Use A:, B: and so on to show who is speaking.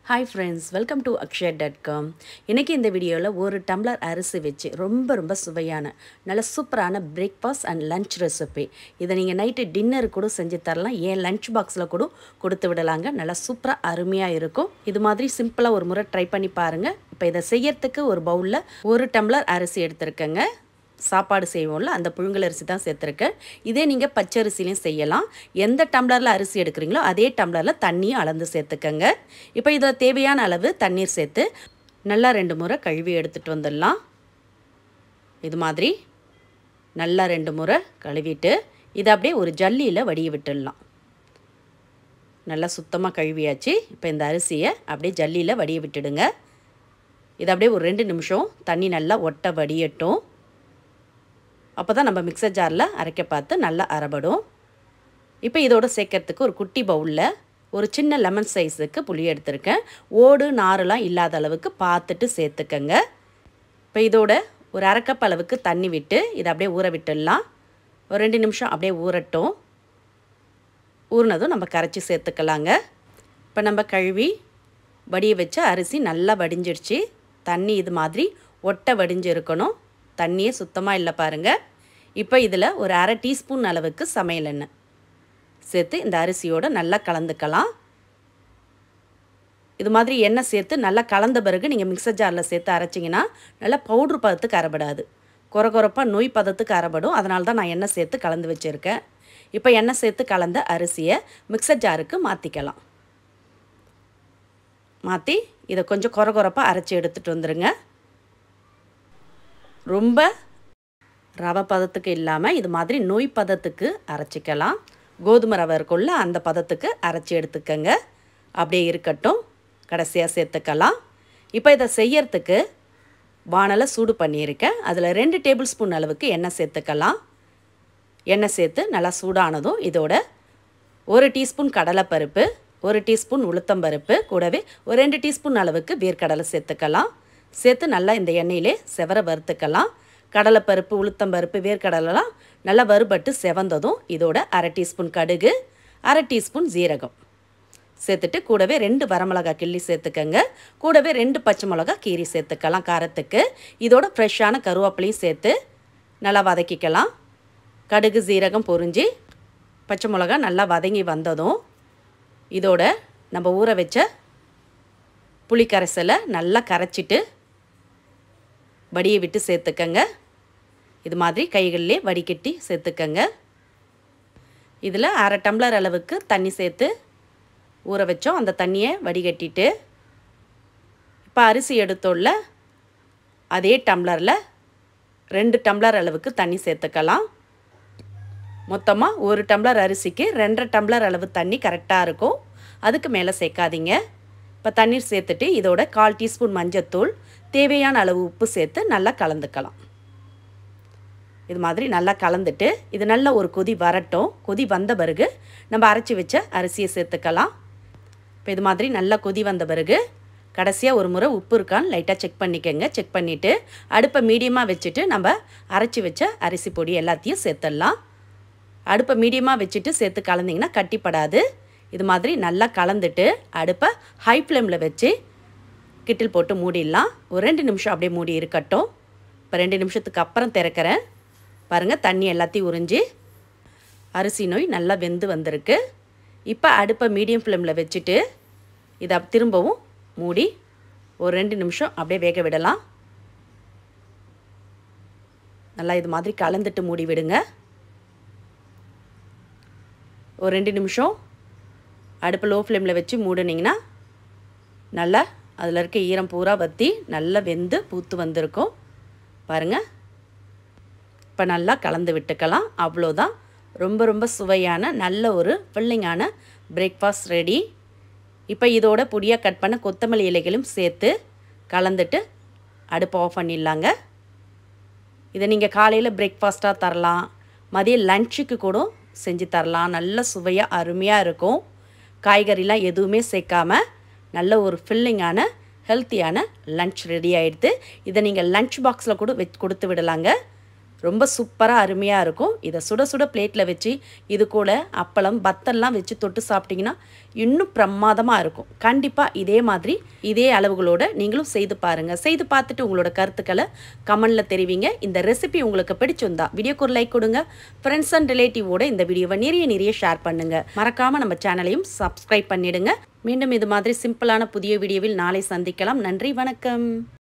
A: hi friends welcome to Akshaya dot com இன்றைக்கி இந்த வீடியோவில் ஒரு டம்ளர் அரிசி வச்சு ரொம்ப ரொம்ப சுவையான நல்ல சூப்பரான பிரேக்ஃபாஸ்ட் அண்ட் லன்ச் ரெசிபி இதை நீங்கள் நைட்டு டின்னர் கூட செஞ்சு தரலாம் ஏன் லன்ச் பாக்ஸில் கூட கொடுத்து விடலாங்க நல்லா சூப்பராக அருமையாக இருக்கும் இது மாதிரி சிம்பிளாக ஒரு முறை ட்ரை பண்ணி பாருங்கள் இப்போ இதை செய்யறதுக்கு ஒரு பவுலில் ஒரு டம்ளர் அரிசி எடுத்துருக்கேங்க சாப்பாடு செய்வோம்ல அந்த புழுங்கல் அரிசி தான் சேர்த்துருக்கேன் இதே நீங்கள் பச்சரிசிலையும் செய்யலாம் எந்த டம்ளரில் அரிசி எடுக்கிறீங்களோ அதே டம்ளரில் தண்ணியும் அளந்து சேர்த்துக்கங்க இப்போ இதில் தேவையான அளவு தண்ணீர் சேர்த்து நல்லா ரெண்டு முறை கழுவி எடுத்துகிட்டு வந்துடலாம் இது மாதிரி நல்லா ரெண்டு முறை கழுவிட்டு இதை அப்படியே ஒரு ஜல்லியில் வடிய விட்டுடலாம் நல்லா சுத்தமாக கழுவியாச்சு இப்போ இந்த அரிசியை அப்படியே ஜல்லியில் வடிய விட்டுடுங்க இது அப்படியே ஒரு ரெண்டு நிமிஷம் தண்ணி நல்லா ஒட்ட வடியட்டும் அப்போ தான் நம்ம மிக்சர் ஜாரில் அரைக்க பார்த்து நல்லா அரைபடும் இப்போ இதோட சேர்க்கறதுக்கு ஒரு குட்டி பவுலில் ஒரு சின்ன லெமன் சைஸுக்கு புளி எடுத்திருக்கேன் ஓடு நாரெலாம் இல்லாத அளவுக்கு பார்த்துட்டு சேர்த்துக்கங்க இப்போ இதோட ஒரு அரை கப் அளவுக்கு தண்ணி விட்டு இதை அப்படியே ஊற விட்டுடலாம் ஒரு ரெண்டு நிமிஷம் அப்படியே ஊறட்டும் ஊறினதும் நம்ம கரைச்சி சேர்த்துக்கலாங்க இப்போ நம்ம கழுவி வடிய வச்ச அரிசி நல்லா வடிஞ்சிடுச்சு தண்ணி இது மாதிரி ஒட்டை வடிஞ்சு இருக்கணும் தண்ணியே சுத்தமாக இல்லை பாருங்கள் இப்போ இதில் ஒரு அரை டீஸ்பூன் அளவுக்கு சமையல் எண்ணெய் சேர்த்து இந்த அரிசியோடு நல்லா கலந்துக்கலாம் இது மாதிரி எண்ணெய் சேர்த்து நல்லா கலந்த பிறகு நீங்கள் மிக்சர் ஜாரில் சேர்த்து அரைச்சிங்கன்னா நல்லா பவுட்ரு பதத்துக்கு அரைபடாது குறை குறைப்பாக நொய் பதத்துக்கு அரைபடும் அதனால தான் நான் எண்ணெய் சேர்த்து கலந்து வச்சுருக்கேன் இப்போ எண்ணெய் சேர்த்து கலந்த அரிசியை மிக்சர் ஜாருக்கு மாற்றிக்கலாம் மாற்றி இதை கொஞ்சம் குறை குறைப்பாக அரைச்சி எடுத்துகிட்டு வந்துடுங்க ரொம்ப ரவை பதத்துக்கு இல்லாமல் இது மாதிரி நொய் பதத்துக்கு அரைச்சிக்கலாம் கோதுமை ரவை இருக்குள்ள அந்த பதத்துக்கு அரைச்சி எடுத்துக்கங்க அப்படியே இருக்கட்டும் கடைசியாக சேர்த்துக்கலாம் இப்போ இதை செய்யறதுக்கு வானலை சூடு பண்ணியிருக்கேன் அதில் ரெண்டு டேபிள் ஸ்பூன் அளவுக்கு எண்ணெய் சேர்த்துக்கலாம் எண்ணெய் சேர்த்து நல்லா சூடானதும் இதோட ஒரு டீஸ்பூன் கடலைப்பருப்பு ஒரு டீஸ்பூன் உளுத்தம்பருப்பு கூடவே ஒரு ரெண்டு டீஸ்பூன் அளவுக்கு வேர்க்கடலை சேர்த்துக்கலாம் சேர்த்து நல்லா இந்த எண்ணெயிலே செவர வறுத்துக்கலாம் கடலைப்பருப்பு உளுத்தம்பருப்பு வேர்க்கடலைலாம் நல்லா வறுபட்டு செவந்ததும் இதோட அரை டீஸ்பூன் கடுகு அரை டீஸ்பூன் ஜீரகம் சேர்த்துட்டு கூடவே ரெண்டு வரமிளகா கிள்ளி சேர்த்துக்கங்க கூடவே ரெண்டு பச்சை மிளகா கீரி சேர்த்துக்கலாம் காரத்துக்கு இதோட ஃப்ரெஷ்ஷான கருவேப்பிலையும் சேர்த்து நல்லா வதக்கிக்கலாம் கடுகு ஜீரகம் பொரிஞ்சு பச்சை மிளகா நல்லா வதங்கி வந்ததும் இதோட நம்ம ஊற வச்ச புளி கரைசலை நல்லா கரைச்சிட்டு வடியை விட்டு சேர்த்துக்கங்க இது மாதிரி கைகளிலே வடிகட்டி சேர்த்துக்கங்க இதில் அரை டம்ளர் அளவுக்கு தண்ணி சேர்த்து ஊற வச்சோம் அந்த தண்ணியை வடிகட்டிட்டு இப்போ அரிசி எடுத்தோல்ல அதே டம்ளரில் ரெண்டு டம்ளர் அளவுக்கு தண்ணி சேர்த்துக்கலாம் மொத்தமாக ஒரு டம்ளர் அரிசிக்கு ரெண்டரை டம்ளர் அளவு தண்ணி கரெக்டாக இருக்கும் அதுக்கு மேலே சேர்க்காதீங்க இப்போ தண்ணீர் சேர்த்துட்டு இதோட கால் டீஸ்பூன் மஞ்சத்தூள் தேவையான அளவு உப்பு சேர்த்து நல்லா கலந்துக்கலாம் இது மாதிரி நல்லா கலந்துட்டு இது நல்ல ஒரு கொதி வரட்டும் கொதி வந்த பிறகு நம்ம அரைச்சி வச்ச அரிசியை சேர்த்துக்கலாம் இப்போ இது மாதிரி நல்லா கொதி வந்த பிறகு கடைசியாக ஒரு முறை உப்பு இருக்கான்னு லைட்டாக செக் பண்ணிக்கோங்க செக் பண்ணிவிட்டு அடுப்பை மீடியமாக வச்சுட்டு நம்ம அரைச்சி வச்ச அரிசி பொடி எல்லாத்தையும் சேர்த்துடலாம் அடுப்பை மீடியமாக வச்சுட்டு சேர்த்து கலந்திங்கன்னா கட்டிப்படாது இது மாதிரி நல்லா கலந்துட்டு அடுப்பை ஹை ஃப்ளேமில் வச்சு கிட்டில் போட்டு மூடிடலாம் ஒரு ரெண்டு நிமிஷம் அப்படியே மூடி இருக்கட்டும் இப்போ ரெண்டு நிமிஷத்துக்கு அப்புறம் திறக்கிறேன் பாருங்கள் தண்ணி எல்லாத்தையும் உறிஞ்சி அரிசி நோய் நல்லா வெந்து வந்திருக்கு இப்போ அடுப்பை மீடியம் ஃப்ளேமில் வச்சுட்டு இதை திரும்பவும் மூடி ஒரு ரெண்டு நிமிஷம் அப்படியே வேக விடலாம் நல்லா இது மாதிரி கலந்துட்டு மூடி விடுங்க ஒரு ரெண்டு நிமிஷம் அடுப்பு லோ ஃப்ளேமில் வச்சு மூடினீங்கன்னா நல்லா அதில் இருக்க ஈரம் பூரா வற்றி நல்லா வெந்து பூத்து வந்திருக்கும் பாருங்கள் இப்போ நல்லா கலந்து விட்டுக்கலாம் அவ்வளோதான் ரொம்ப ரொம்ப சுவையான நல்ல ஒரு ஃபில்லிங்கான பிரேக்ஃபாஸ்ட் ரெடி இப்போ இதோட பொடியாக கட் பண்ண கொத்தமல்லி இலைகளும் சேர்த்து கலந்துட்டு அடுப்பு ஆஃப் பண்ணிடலாங்க இதை நீங்கள் காலையில் பிரேக்ஃபாஸ்ட்டாக தரலாம் மதியம் லஞ்சுக்கு கூட செஞ்சு தரலாம் நல்ல சுவையாக அருமையாக இருக்கும் காய்கறிலாம் எதுவுமே சேர்க்காம நல்ல ஒரு ஃபில்லிங்கான ஹெல்த்தியான லன்ச் ரெடி ஆகிடுது இதை நீங்கள் லன்ச் பாக்ஸில் கூட வச்சு கொடுத்து விடலாங்க ரொம்ப சூப்பராக அருமையாக இருக்கும் இதை சுட சுட பிளேட்டில் வச்சு இது கூட அப்பளம் பத்தெல்லாம் வச்சு தொட்டு சாப்பிட்டிங்கன்னா இன்னும் பிரமாதமாக இருக்கும் கண்டிப்பாக இதே மாதிரி இதே அளவுகளோடு நீங்களும் செய்து பாருங்கள் செய்து பார்த்துட்டு உங்களோட கருத்துக்களை கமெண்டில் தெரிவிங்க இந்த ரெசிபி உங்களுக்கு பிடிச்சிருந்தா வீடியோக்கு ஒரு லைக் கொடுங்க ஃப்ரெண்ட்ஸ் அண்ட் ரிலேட்டிவோட இந்த வீடியோவை நிறைய நிறைய ஷேர் பண்ணுங்கள் மறக்காமல் நம்ம சேனலையும் சப்ஸ்கிரைப் பண்ணிடுங்க மீண்டும் இது மாதிரி சிம்பிளான புதிய வீடியோவில் நாளை சந்திக்கலாம் நன்றி வணக்கம்